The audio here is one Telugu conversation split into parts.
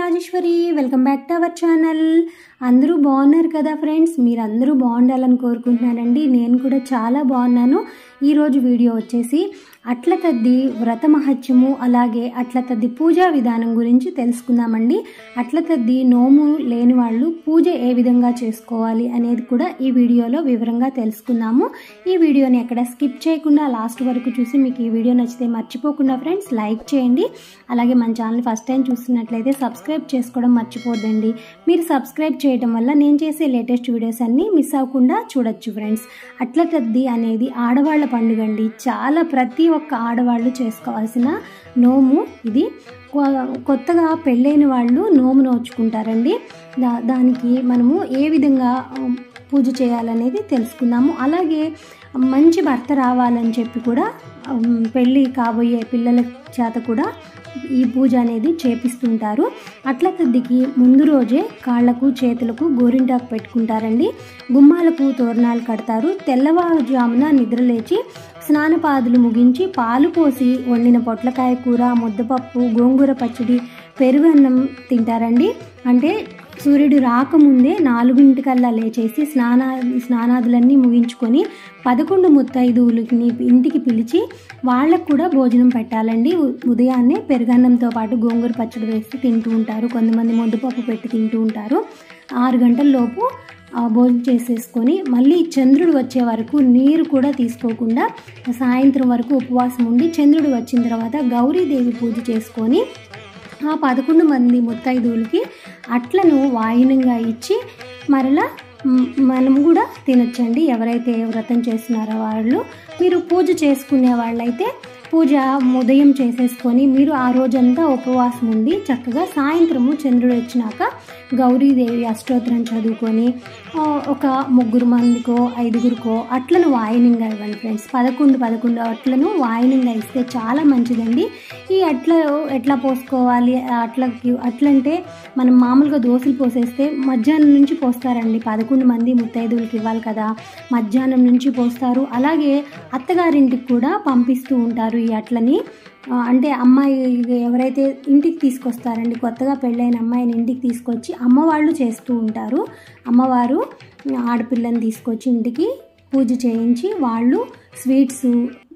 Rajeshwari welcome back to our channel అందరూ బాగున్నారు కదా ఫ్రెండ్స్ మీరు అందరూ బాగుండాలని కోరుకుంటున్నానండి నేను కూడా చాలా బాగున్నాను ఈరోజు వీడియో వచ్చేసి అట్ల తద్ది వ్రత మహత్యము అలాగే అట్ల తద్ది పూజా విధానం గురించి తెలుసుకుందామండి అట్ల తద్ది నోము లేని వాళ్ళు పూజ ఏ విధంగా చేసుకోవాలి అనేది కూడా ఈ వీడియోలో వివరంగా తెలుసుకుందాము ఈ వీడియోని ఎక్కడ స్కిప్ చేయకుండా లాస్ట్ వరకు చూసి మీకు ఈ వీడియో నచ్చితే మర్చిపోకుండా ఫ్రెండ్స్ లైక్ చేయండి అలాగే మన ఛానల్ ఫస్ట్ టైం చూస్తున్నట్లయితే సబ్స్క్రైబ్ చేసుకోవడం మర్చిపోద్దండి మీరు సబ్స్క్రైబ్ చేయడం వల్ల నేను చేసే లేటెస్ట్ వీడియోస్ అన్నీ మిస్ అవ్వకుండా చూడొచ్చు ఫ్రెండ్స్ అట్ల తద్ది అనేది ఆడవాళ్ళ పండుగ అండి చాలా ప్రతి ఒక్క ఆడవాళ్ళు చేసుకోవాల్సిన నోము ఇది కొ- కొత్తగా పెళ్ళైన వాళ్ళు నోము నోచుకుంటారండి దా దానికి మనము ఏ విధంగా ఆ, పూజ చేయాలనేది తెలుసుకుందాము అలాగే మంచి భర్త రావాలని చెప్పి కూడా ఉమ్, పెళ్ళి కాబోయే పిల్లల చేత కూడా ఈ పూజ అనేది చేపిస్తుంటారు అట్ల తద్దికి ముందు రోజే కాళ్లకు చేతులకు గోరింటాకు పెట్టుకుంటారండి గుమ్మాలకు తోరణాలు కడతారు తెల్లవారుజామున నిద్రలేచి స్నానపాదులు ముగించి పాలు పోసి వండిన పొట్లకాయ కూర ముద్దపప్పు గోంగూర పచ్చడి పెరుగన్నం తింటారండి అంటే సూర్యుడు రాకముందే నాలుగింటికల్లా లేచేసి స్నానా స్నానాదులన్నీ ముగించుకొని పదకొండు ముత్తైదువులని ఇంటికి పిలిచి వాళ్ళకు కూడా భోజనం పెట్టాలండి ఉ- ఉదయాన్నే పెరుగన్నంతో పాటు గోంగూర పచ్చడి వేసి తింటూ ఉంటారు కొంతమంది ముద్దపప్పు పెట్టి తింటూ ఉంటారు ఆరు గంటల లోపు ఆ, భోజనం చేసేసుకొని మళ్ళీ చంద్రుడు వచ్చే వరకు నీరు కూడా తీసుకోకుండా సాయంత్రం వరకు ఉపవాసం ఉండి చంద్రుడు వచ్చిన తర్వాత గౌరీదేవి పూజ చేసుకొని ఆ పదకొండు మంది ముత్తైదువులకి అట్లను వాయినంగా ఇచ్చి మరలా మ్, మనం కూడా తినొచ్చండి ఎవరైతే వ్రతం చేస్తున్నారో వాళ్ళు మీరు పూజ చేసుకునే వాళ్ళైతే పూజ ఉదయం చేసేసుకొని మీరు ఆ రోజంతా ఉపవాసం ఉండి చక్కగా సాయంత్రము చంద్రుడు వచ్చినాక గౌరీదేవి అష్టోత్తరం చదువుకొని ఆ, ఒక ముగ్గురు మందికో ఐదుగురికో అట్లను వాయినంగా ఇవ్వండి ఫ్రెండ్స్ పదకొండు పదకొండు అట్లను వాయినంగా ఇస్తే చాలా మంచిదండి ఈ అట్ల ఎట్లా పోసుకోవాలి ఆ అట్లకి అట్లంటే మనం మామూలుగా దోశలు పోసేస్తే మధ్యాహ్నం నుంచి పోస్తారండి పదకొండు మంది ముత్తైదువులకి ఇవ్వాలి కదా మధ్యాహ్నం నుంచి పోస్తారు అలాగే అత్తగారింటికి కూడా పంపిస్తూ ఉంటారు ఈ అట్లని ఆ, అంటే అమ్మాయి ఎవరైతే ఇంటికి తీసుకొస్తారండి కొత్తగా పెళ్ళైన అమ్మాయిని ఇంటికి తీసుకొచ్చి అమ్మవాళ్ళు చేస్తూ ఉంటారు అమ్మవారు ఆడపిల్లని తీసుకొచ్చి ఇంటికి పూజ చేయించి వాళ్ళు స్వీట్స్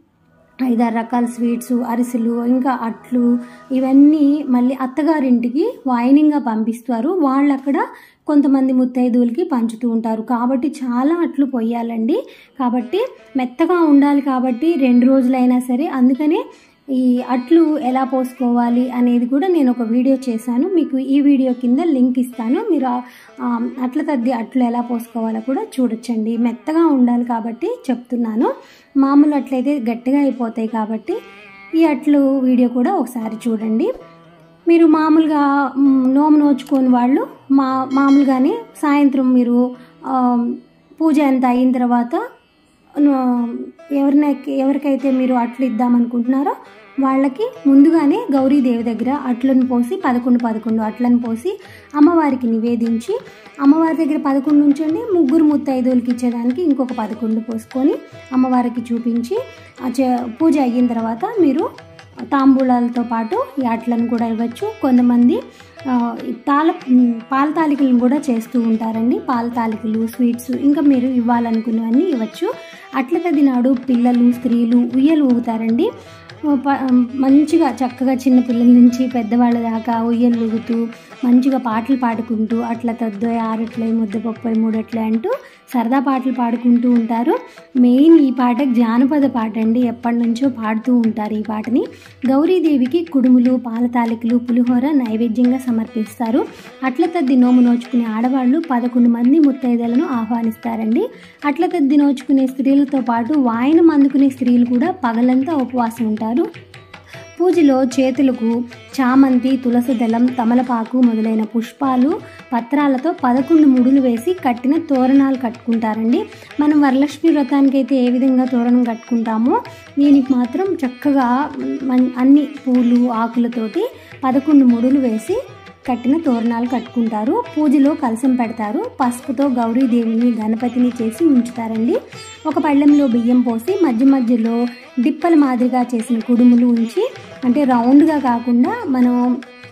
ఐదారు రకాల స్వీట్స్ అరిసెలు ఇంకా అట్లు ఇవన్నీ మళ్ళీ అత్తగారింటికి వాయినింగ్గా పంపిస్తారు వాళ్ళు అక్కడ కొంతమంది ముత్తైదువులకి పంచుతూ ఉంటారు కాబట్టి చాలా అట్లు పొయ్యాలండి కాబట్టి మెత్తగా ఉండాలి కాబట్టి రెండు రోజులైనా సరే అందుకనే ఈ అట్లు ఎలా పోసుకోవాలి అనేది కూడా నేను ఒక వీడియో చేశాను మీకు ఈ వీడియో కింద లింక్ ఇస్తాను మీరు ఆ- ఆ అట్ల తద్ది అట్లు ఎలా పోసుకోవాలో కూడా చూడొచ్చండి మెత్తగా ఉండాలి కాబట్టి చెప్తున్నాను మామూలు అట్లయితే గట్టిగా అయిపోతాయి కాబట్టి ఈ అట్లు వీడియో కూడా ఒకసారి చూడండి మీరు మామూలుగా మ్, నోము నోచుకోని వాళ్ళు మా మామూలుగానే సాయంత్రం మీరు ఆ, పూజ అంతా అయిన తర్వాత ను- ఎవరినైతే ఎవరికైతే మీరు అట్లు ఇద్దామనుకుంటున్నారో వాళ్ళకి ముందుగానే గౌరీదేవి దగ్గర అట్లను పోసి పదకొండు పదకొండు అట్లను పోసి అమ్మవారికి నివేదించి అమ్మవారి దగ్గర పదకొండు ఉంచండి ముగ్గురు ముత్తైదువులకి ఇచ్చేదానికి ఇంకొక పదకొండు పోసుకొని అమ్మవారికి చూపించి ఆ చే- పూజ అయిన తర్వాత మీరు తాంబూలాలతో పాటు ఈ అట్లను కూడా ఇవ్వచ్చు కొంతమంది ఆ, ఈ తాల ఉమ్, పాల తాలికలను కూడా చేస్తూ ఉంటారండి పాల తాలికలు స్వీట్స్ ఇంకా మీరు ఇవ్వాలనుకున్నవన్నీ ఇవ్వచ్చు అట్ల తది నాడు పిల్లలు స్త్రీలు ఉయ్యలు ఊగుతారండి ఆ, ప- మంచిగా చక్కగా చిన్న పిల్లల నుంచి పెద్దవాళ్ళ దాకా ఉయ్యలు ఊగుతూ మంచిగా పాటలు పాడుకుంటూ అట్ల తద్దు ఆరట్లే ముద్దపప్పు మూడట్లే అంటూ సరదా పాటలు పాడుకుంటూ ఉంటారు మెయిన్ ఈ పాట జానపద పాట అండి ఎప్పటి నుంచో పాడుతూ ఉంటారు ఈ పాటని గౌరీదేవికి కుడుములు పాల తాలికలు పులిహోర నైవేద్యంగా సమర్పిస్తారు అట్ల తద్ది నోము నోచుకునే ఆడవాళ్ళు పదకొండు మంది ముత్తైదలను ఆహ్వానిస్తారండి అట్ల తద్ది నోచుకునే స్త్రీలతో పాటు వాయనం అందుకునే స్త్రీలు కూడా పగలంతా ఉపవాసం ఉంటారు పూజలో చేతులకు చామంతి తులసి దళం తమలపాకు మొదలైన పుష్పాలు పత్రాలతో పదకొండు ముడులు వేసి కట్టిన తోరణాలు కట్టుకుంటారండి మనం వరలక్ష్మి వ్రతానికి అయితే ఏ విధంగా తోరణం కట్టుకుంటామో దీనికి మాత్రం చక్కగా మన్- అన్ని పూలు ఆకులతోటి పదకొండు ముడులు వేసి కట్టిన తోరణాలు కట్టుకుంటారు పూజలో కలసం పెడతారు పసుపుతో గౌరీదేవిని గణపతిని చేసి ఉంచుతారండి ఒక పళ్ళెంలో బియ్యం పోసి మధ్య మధ్యలో డిప్పల మాదిరిగా చేసిన కుడుములు ఉంచి అంటే రౌండ్గా కాకుండా మనం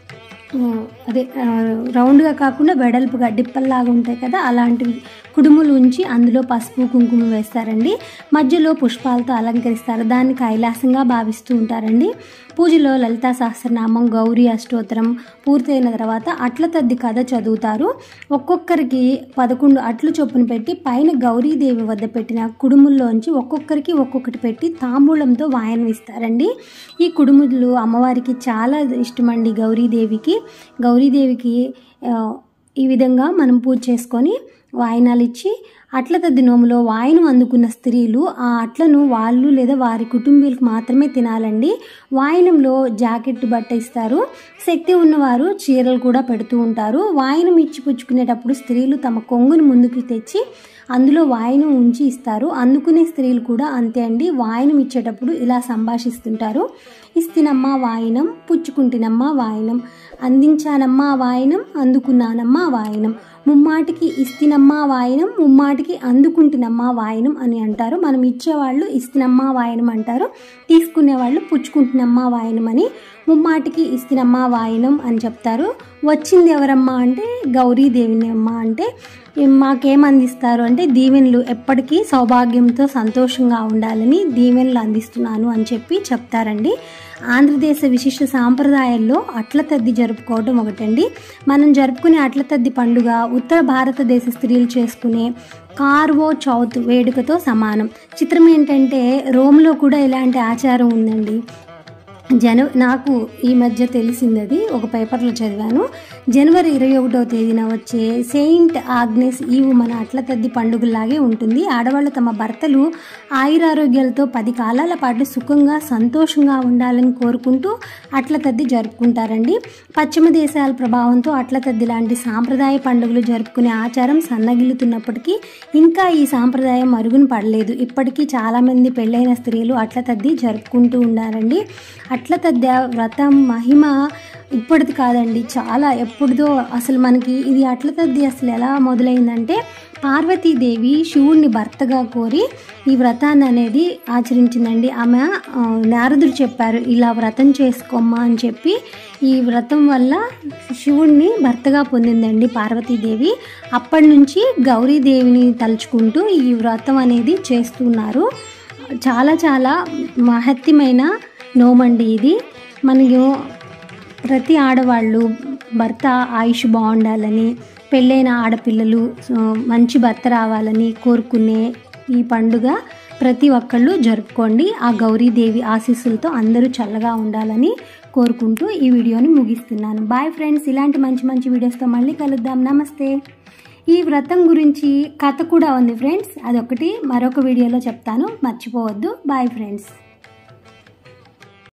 ఆ, అదే ఆ, రౌండ్గా కాకుండా వెడల్పుగా డిప్పల్లాగా ఉంటాయి కదా అలాంటివి కుడుములు ఉంచి అందులో పసుపు కుంకుమ వేస్తారండి మధ్యలో పుష్పాలతో అలంకరిస్తారు దాన్ని కైలాసంగా భావిస్తూ ఉంటారండి పూజలో లలితా సహస్రనామం గౌరీ అష్టోత్తరం పూర్తయిన తర్వాత అట్ల తద్ది కథ చదువుతారు ఒక్కొక్కరికి పదకొండు అట్లు చొప్పున పెట్టి పైన గౌరీదేవి వద్ద పెట్టిన కుడుముల్లోంచి ఒక్కొక్కరికి ఒక్కొక్కటి పెట్టి తాంబూలంతో వాయనం ఇస్తారండి ఈ కుడుములు అమ్మవారికి చాలా ఇష్టమండి గౌరీదేవికి గౌరీదేవికి ఆ, ఈ విధంగా మనం పూజ చేసుకొని వాయినాలు ఇచ్చి అట్ల తద్ది నోములో వాయినం అందుకున్న స్త్రీలు ఆ అట్లను వాళ్ళు లేదా వారి కుటుంబీలకు మాత్రమే తినాలండి వాయినంలో జాకెట్ బట్ట ఇస్తారు శక్తి ఉన్నవారు చీరలు కూడా పెడుతూ ఉంటారు వాయినం ఇచ్చి పుచ్చుకునేటప్పుడు స్త్రీలు తమ కొంగుని ముందుకు తెచ్చి అందులో వాయినం ఉంచి ఇస్తారు అందుకునే స్త్రీలు కూడా అంతే అండి వాయినం ఇచ్చేటప్పుడు ఇలా సంభాషిస్తుంటారు ఇస్తినమ్మా వాయినం పుచ్చుకుంటినమ్మా వాయినం అందించానమ్మా వాయినం అందుకున్నానమ్మా వాయినం ముమ్మాటికి ఇస్తినమ్మా వాయినం ముమ్మాటికి అందుకుంటున్నమ్మా వాయినం అని అంటారు మనం ఇచ్చేవాళ్ళు ఇస్తినమ్మా వాయినం అంటారు తీసుకునేవాళ్ళు పుచ్చుకుంటున్నమ్మా వాయినం అని ముమ్మాటికి ఇస్తినమ్మా వాయినం అని చెప్తారు వచ్చింది ఎవరమ్మా అంటే గౌరీదేవిని అమ్మ అంటే మాకేం అందిస్తారు అంటే దీవెనలు ఎప్పటికీ సౌభాగ్యంతో సంతోషంగా ఉండాలని దీవెనలు అందిస్తున్నాను అని చెప్పి చెప్తారండి ఆంధ్రదేశ విశిష్ట సాంప్రదాయాల్లో అట్ల తద్ది జరుపుకోవడం ఒకటండి మనం జరుపుకునే అట్ల తద్ది పండుగ ఉత్తర భారతదేశ స్త్రీలు చేసుకునే కార్వో చౌత్ వేడుకతో సమానం చిత్రం ఏంటంటే రోమ్లో కూడా ఇలాంటి ఆచారం ఉందండి జన నాకు ఈ మధ్య తెలిసింది అది ఒక పేపర్లో చదివాను జనవరి ఇరవై ఒకటవ తేదీన వచ్చే సెయింట్ ఆగ్నెస్ ఈవు మన అట్ల తద్ది పండుగలాగే ఉంటుంది ఆడవాళ్ళు తమ భర్తలు ఆయురారోగ్యాలతో పది కాలాల పాటు సుఖంగా సంతోషంగా ఉండాలని కోరుకుంటూ అట్ల తద్ది జరుపుకుంటారండి పశ్చిమ దేశాల ప్రభావంతో అట్ల తద్ది లాంటి సాంప్రదాయ పండుగలు జరుపుకునే ఆచారం సన్నగిల్లుతున్నప్పటికీ ఇంకా ఈ సాంప్రదాయం మరుగున పడలేదు ఇప్పటికీ చాలామంది పెళ్ళైన స్త్రీలు అట్ల తద్ది జరుపుకుంటూ ఉన్నారండి అట్ల తద్ద వ్రతం మహిమ ఇప్పటిది కాదండి చాలా ఎప్పుడుదో అసలు మనకి ఇది అట్ల తద్ది అసలు ఎలా మొదలైందంటే పార్వతీదేవి శివుణ్ణి భర్తగా కోరి ఈ వ్రతాన్ని అనేది ఆచరించిందండి ఆమె ఆ, నారదుడు చెప్పారు ఇలా వ్రతం చేసుకోమ్మా అని చెప్పి ఈ వ్రతం వల్ల శివుణ్ణి భర్తగా పొందిందండి పార్వతీదేవి అప్పటి నుంచి గౌరీదేవిని తలుచుకుంటూ ఈ వ్రతం అనేది చేస్తున్నారు చాలా చాలా మహత్యమైన నోమండి ఇది మనకు ప్రతి ఆడవాళ్ళు భర్త ఆయుష్ బాగుండాలని పెళ్ళైన ఆడపిల్లలు ఆ, మంచి భర్త రావాలని కోరుకునే ఈ పండుగ ప్రతి ఒక్కళ్ళు జరుపుకోండి ఆ గౌరీదేవి ఆశీస్సులతో అందరూ చల్లగా ఉండాలని కోరుకుంటూ ఈ వీడియోని ముగిస్తున్నాను బాయ్ ఫ్రెండ్స్ ఇలాంటి మంచి మంచి వీడియోస్తో మళ్ళీ కలుద్దాం నమస్తే ఈ వ్రతం గురించి కథ కూడా ఉంది ఫ్రెండ్స్ అదొకటి మరొక వీడియోలో చెప్తాను మర్చిపోవద్దు బాయ్ ఫ్రెండ్స్